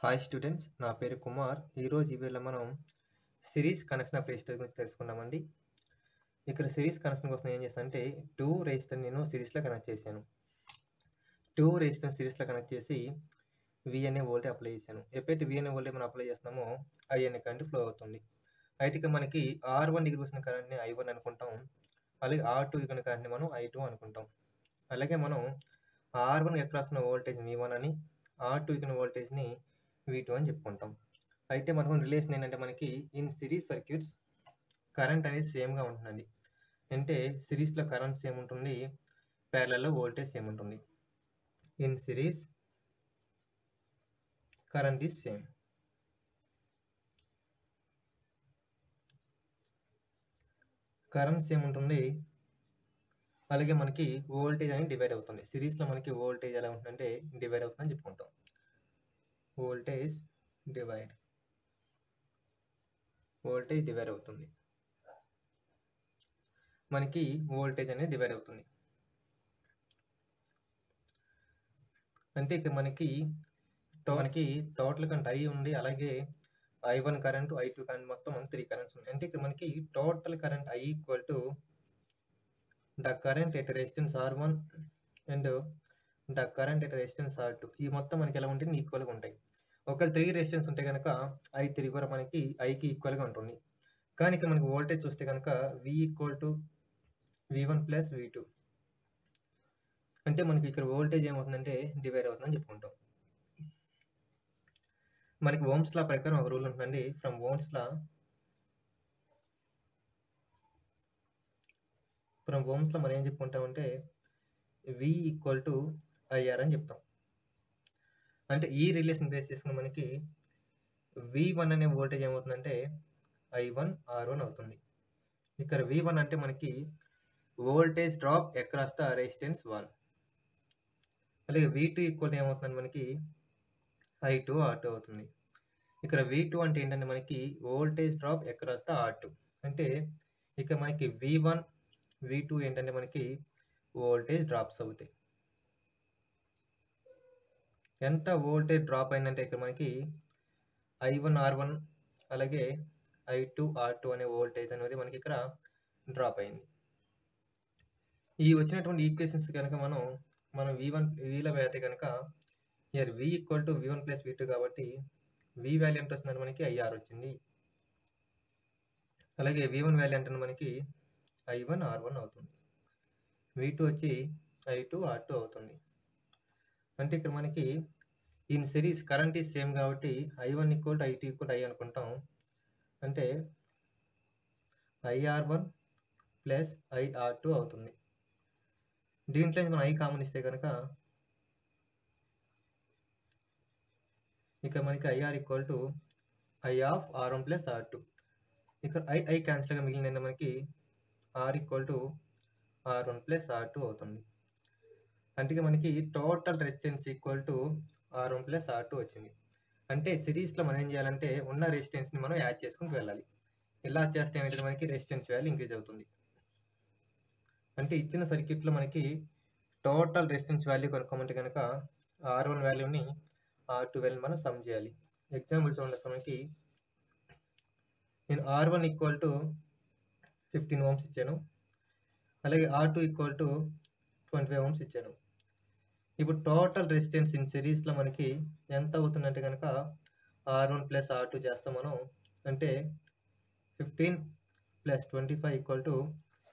Hi students నా పేరు కుమార్ ఈరోజు ఈ వీడియోలో మనం సిరీస్ కనెక్షన్ ఆఫ్ రెజిస్టర్ గురించి తెలుసుకుందామండి ఇక్కడ సిరీస్ కనెక్షన్ కోసం ఏం చేస్తానంటే టూ రెజిస్టర్ నేను సిరీస్లో కనెక్ట్ చేశాను టూ రెజిస్టర్ సిరీస్లో కనెక్ట్ చేసి వి అనే వోల్టేజ్ అప్లై చేశాను ఎప్పుడైతే వి అనే వోల్టేజ్ మనం అప్లై చేస్తున్నామో ఐ అనే కరెంట్ ఫ్లో అవుతుంది అయితే ఇక మనకి ఆర్ వన్ డిగ్రీ వచ్చిన కరెంట్ని ఐ వన్ అనుకుంటాం అలాగే ఆర్ టూ ఇక్కడ కరెంట్ని మనం ఐ టూ అనుకుంటాం అలాగే మనం ఆర్ వన్ ఎక్కడ వస్తున్న వోల్టేజ్ వి వన్ అని ఆర్ టూ ఇక్కడ వోల్టేజ్ని వి టూ అని చెప్పుకుంటాం అయితే మనకు రిలేషన్ ఏంటంటే మనకి ఇన్ సిరీస్ సర్క్యూట్స్ కరెంట్ అనేది సేమ్గా ఉంటుందండి అంటే సిరీస్లో కరెంట్ సేమ్ ఉంటుంది ప్యారలలో వోల్టేజ్ సేమ్ ఉంటుంది in series current is same current same ఉంటుంది అలాగే మనకి వోల్టేజ్ అనేది డివైడ్ అవుతుంది సిరీస్లో మనకి వోల్టేజ్ ఎలా ఉంటుందంటే డివైడ్ అవుతుందని చెప్పుకుంటాం వోల్టేజ్ డివైడ్ వోల్టేజ్ డివైడ్ అవుతుంది మనకి వోల్టేజ్ అనేది డివైడ్ అవుతుంది అంటే ఇక్కడ మనకి టో- మనకి టోటల్ కరెంట్ ఐ ఉంది అలాగే I one current I two current మొత్తం త్రీ కరెంట్స్ ఉన్నాయి అంటే ఇక్కడ మనకి total current I equal to the current at resistance R one and the current at resistance R two ఈ మొత్తం మనకి ఎలా ఉంటుంది ఈక్వల్గా ఉంటాయి ఒక త్రీ రెసిస్టెన్స్ ఉంటే కనుక ఐ త్రీ కూడా మనకి ఐకి ఈక్వల్గా ఉంటుంది కానీ ఇక్కడ మనకి వోల్టేజ్ చూస్తే కనుక V equal to V one plus V two అంటే మనకి ఇక్కడ వోల్టేజ్ ఏమవుతుందంటే డివైడ్ అవుతుందని చెప్పుకుంటాం మనకి ఓమ్స్ లా ప్రకారం ఒక రూల్ ఉంటుందండి from ohm's law from ohm's law మనం ఏం చెప్పుకుంటామంటే వి ఈక్వల్ టు ఐఆర్ అని చెప్తాం అంటే ఈ రిలేషన్ బేస్ చేసుకుని మనకి వి వన్ అనే వోల్టేజ్ ఏమవుతుందంటే ఐ వన్ ఆర్ వన్ అవుతుంది ఇక్కడ వి వన్ అంటే మనకి voltage drop across the resistance వాల్ అలాగే వి టూ ఈక్వల్ ఏమవుతుందంటే మనకి ఐ టూ ఆర్ టూ అవుతుంది ఇక్కడ వి టూ అంటే ఏంటంటే మనకి voltage drop across the R two అంటే ఇక్కడ మనకి వి వన్ వి టూ ఏంటంటే మనకి వోల్టేజ్ డ్రాప్స్ అవుతాయి ఎంత వోల్టేజ్ డ్రాప్ అయిందంటే ఇక్కడ మనకి ఐ వన్ ఆర్ వన్ అలాగే ఐ టూ ఆర్ టూ అనే వోల్టేజ్ అనేది మనకి ఇక్కడ డ్రాప్ అయింది ఈ వచ్చినటువంటి ఈక్వేషన్స్ కనుక మనం మనం వి వన్ విలో వేస్తే కనుక ఇయర్ V equal to V one plus V two కాబట్టి వి వాల్యూ ఎంత వస్తుందంటే మనకి ఐఆర్ వచ్చింది అలాగే వి వన్ వాల్యూ అంటే మనకి ఐ వన్ ఆర్ వన్ అవుతుంది వి టూ వచ్చి ఐ టూ ఆర్ టూ అవుతుంది అంటే ఇక్కడ మనకి in series current is same కాబట్టి I one equal to I two equal I అనుకుంటాం అంటే I R one plus I R two అవుతుంది దీంట్లో నుంచి మనం ఐ కామన్ ఇస్తే కనుక ఇక మనకి I R equal to I of R one plus R two ఇక్కడ ఐ ఐ క్యాన్సిల్గా మిగిలిన మనకి R equal to R one plus R two అవుతుంది అంటే ఇక మనకి total resistance equal to R one plus R two వచ్చింది అంటే సిరీస్లో మనం ఏం చేయాలంటే ఉన్న రెసిస్టెన్స్ని మనం యాడ్ చేసుకుంటూ వెళ్ళాలి ఇలా చేస్తే ఏమైతే మనకి రెసిస్టెన్స్ వాల్యూ ఇంక్రీజ్ అవుతుంది అంటే ఇచ్చిన సర్క్యూట్లో మనకి టోటల్ రెసిస్టెన్స్ వాల్యూ కనుక్కోమంటే కనుక ఆర్ వన్ వాల్యూని ఆర్ టూ వాల్యూని మనం సమ్ చేయాలి ఎగ్జాంపుల్ చూడండి మనకి నేను R one equal to fifteen ohms ఇచ్చాను అలాగే R two equal to twenty five ohms ఇచ్చాను ఇప్పుడు టోటల్ రెసిస్టెన్స్ ఇన్ సిరీస్లో మనకి ఎంత అవుతుందంటే కనుక R one plus R two చేస్తాం మనం అంటే fifteen plus twenty five equal to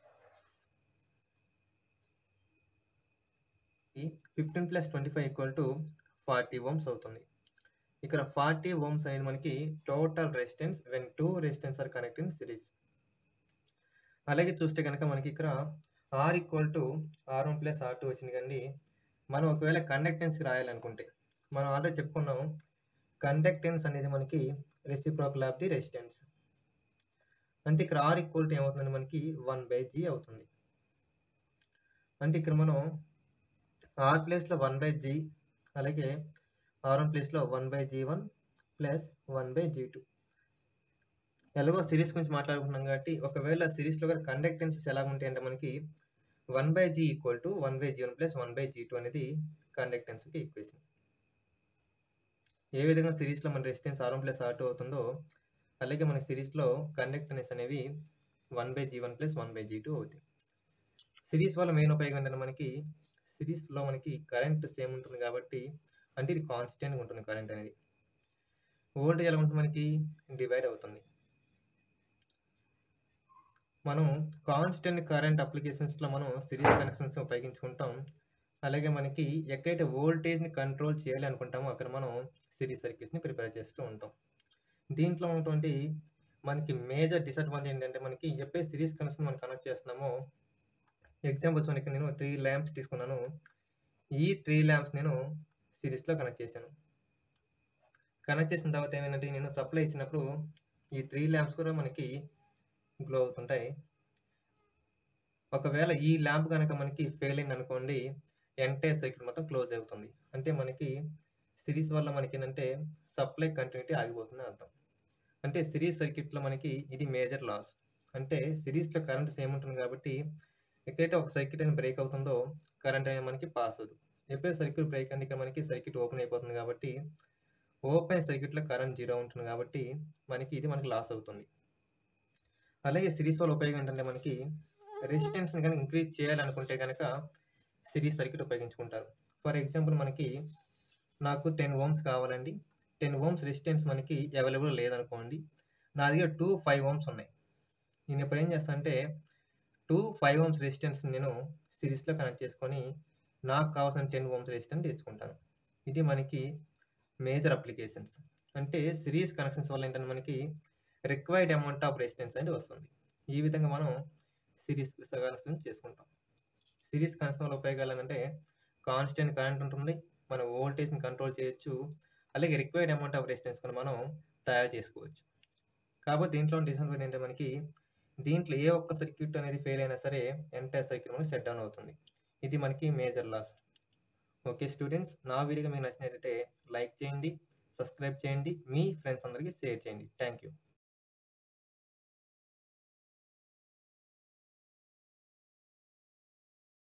fifteen plus twenty five equal to forty ohms అవుతుంది ఇక్కడ ఫార్టీ ఓమ్స్ అనేది మనకి total resistance when two resistance are connect in series అలాగే చూస్తే కనుక మనకి ఇక్కడ R equal to R one plus R two వచ్చింది కండి మనం ఒకవేళ కండక్టెన్స్కి రాయాలనుకుంటే మనం ఆల్రెడీ చెప్పుకున్నాం కండక్టెన్స్ అనేది మనకి రెసిప్రోకల్ ఆఫ్ ది రెసిస్టెన్స్ అంటే ఇక్కడ ఆర్ ఈక్వల్ టు ఏమవుతుందంటే మనకి వన్ బై జీ అవుతుంది అంటే ఇక్కడ మనం ఆర్ ప్లేస్లో వన్ బై జీ అలాగే ఆర్ వన్ ప్లేస్లో one by G one plus one by G two ఎలాగో సిరీస్ గురించి మాట్లాడుకుంటున్నాం కాబట్టి ఒకవేళ సిరీస్లో కూడా కండక్టెన్సెస్ ఎలా ఉంటాయి అంటే మనకి one by G equal to one by G one plus one by G two అనేది కండక్టెన్స్కి ఈక్వేషన్ ఏ విధంగా సిరీస్‌లో మన రెసిస్టెన్స్ R1 ప్లస్ R2 అవుతుందో, అలాగే మన సిరీస్‌లో కండక్టెన్స్ అనేవి 1/G1 ప్లస్ 1/G2 అవుతాయి. సిరీస్ వల్ల మెయిన్ ఉపయోగం ఏంటంటే మనకి సిరీస్‌లో మనకి కరెంట్ సేమ్ ఉంటుంది కాబట్టి అంటే ఇది కాన్స్టెంట్‌గా ఉంటుంది కరెంట్ అనేది. వోల్టేజ్ ఎలా ఉంటుంది మనకి డివైడ్ అవుతుంది. మనం కాన్స్టెంట్ కరెంట్ అప్లికేషన్స్‌లో మనం సిరీస్ కనెక్షన్స్ ఉపయోగించుకుంటాం. అలాగే మనకి ఎక్కడైతే వోల్టేజ్‌ని కంట్రోల్ చేయాలి అనుకుంటామో అక్కడ మనం సిరీస్ సర్క్యూట్స్‌ని ప్రిపేర్ చేస్తూ ఉంటాం. దీంట్లో ఉన్నటువంటి మనకి మేజర్ డిసడ్వాంటేజ్ ఏంటంటే మనకి ఎప్పుడైతే సిరీస్ కనెక్షన్ మనం కనెక్ట్ చేస్తున్నామో ఎగ్జాంపుల్స్ మనకి నేను 3 ల్యాంప్స్ తీసుకున్నాను. ఈ 3 ల్యాంప్స్ నేను సిరీస్‌లో కనెక్ట్ చేశాను. కనెక్ట్ చేసిన తర్వాత ఏమైందంటే నేను సప్లై ఇచ్చినప్పుడు ఈ 3 ల్యాంప్స్ కూడా మనకి గ్లో అవుతుంటాయి. ఒకవేళ ఈ ల్యాంప్ గనక మనకి ఫెయిల్ అయిందనుకోండి ఎంటైర్ సర్క్యూట్ మొత్తం క్లోజ్ అవుతుంది. అంటే మనకి సిరీస్ వల్ల మనకేంటంటే సప్లై కంటిన్యూటీ ఆగిపోతుందని అర్థం. అంటే సిరీస్ సర్క్యూట్‌లో మనకి ఇది మేజర్ లాస్. అంటే సిరీస్‌లో కరెంట్ సేమ్ ఉంటుంది కాబట్టి ఎక్కడైతే ఒక సర్క్యూట్ అనేది బ్రేక్ అవుతుందో కరెంట్ అనేది మనకి పాస్ అవ్వదు. ఎప్పుడైతే సర్క్యూట్ బ్రేక్ అయింది ఇక్కడ మనకి సర్క్యూట్ ఓపెన్ అయిపోతుంది కాబట్టి ఓపెన్ సర్క్యూట్‌లో కరెంట్ జీరో ఉంటుంది కాబట్టి మనకి ఇది మనకి లాస్ అవుతుంది. అలాగే సిరీస్ వల్ల ఉపయోగం ఏంటంటే మనకి రెసిస్టెన్స్‌ని గనుక ఇంక్రీజ్ చేయాలనుకుంటే గనక సిరీస్ సర్క్యూట్ ఉపయోగించుకుంటారు. ఫర్ ఎగ్జాంపుల్ మనకి నాకు 10 ఓమ్స్ కావాలండి. 10 ఓమ్స్ రెసిస్టెన్స్ మనకి అవైలబుల్ లేదనుకోండి. నా దగ్గర 2, 5 ఓమ్స్ ఉన్నాయి. నేను ఇప్పుడు ఏం చేస్తానంటే 2, 5 ఓమ్స్ రెసిస్టెన్స్‌ని నేను సిరీస్‌లో కనెక్ట్ చేసుకొని నాకు కావాల్సిన 10 ఓమ్స్ రెసిస్టెన్స్ తెచ్చుకుంటాను. ఇది మనకి మేజర్ అప్లికేషన్స్. అంటే సిరీస్ కనెక్షన్స్ వల్ల ఏంటంటే మనకి రిక్వైర్డ్ అమౌంట్ ఆఫ్ రెసిస్టెన్స్ అనేది వస్తుంది. ఈ విధంగా మనం సిరీస్ కనెక్షన్స్ చేసుకుంటాం. సిరీస్ కనెక్షన్ వల్ల ఉపయోగాలు ఏంటంటే కాన్స్టెంట్ కరెంట్ ఉంటుంది. మనం వోల్టేజ్‌ని కంట్రోల్ చేయొచ్చు. అలాగే రిక్వైర్డ్ అమౌంట్ ఆఫ్ రెసిస్టెన్స్ కూడా మనం తయారు చేసుకోవచ్చు. కాకపోతే దీంట్లో డిసడ్వాంటేజ్ ఏంటంటే మనకి దీంట్లో ఏ ఒక్క సర్క్యూట్ అనేది ఫెయిల్ అయినా సరే ఎంటైర్ సర్క్యూట్ మనకి షట్ డౌన్ అవుతుంది. ఇది మనకి మేజర్ లాస్. ఓకే స్టూడెంట్స్ నా వీడియో మీకు నచ్చినట్లయితే లైక్ చేయండి, సబ్స్క్రైబ్ చేయండి, మీ ఫ్రెండ్స్ అందరికి షేర్ చేయండి. Thank you.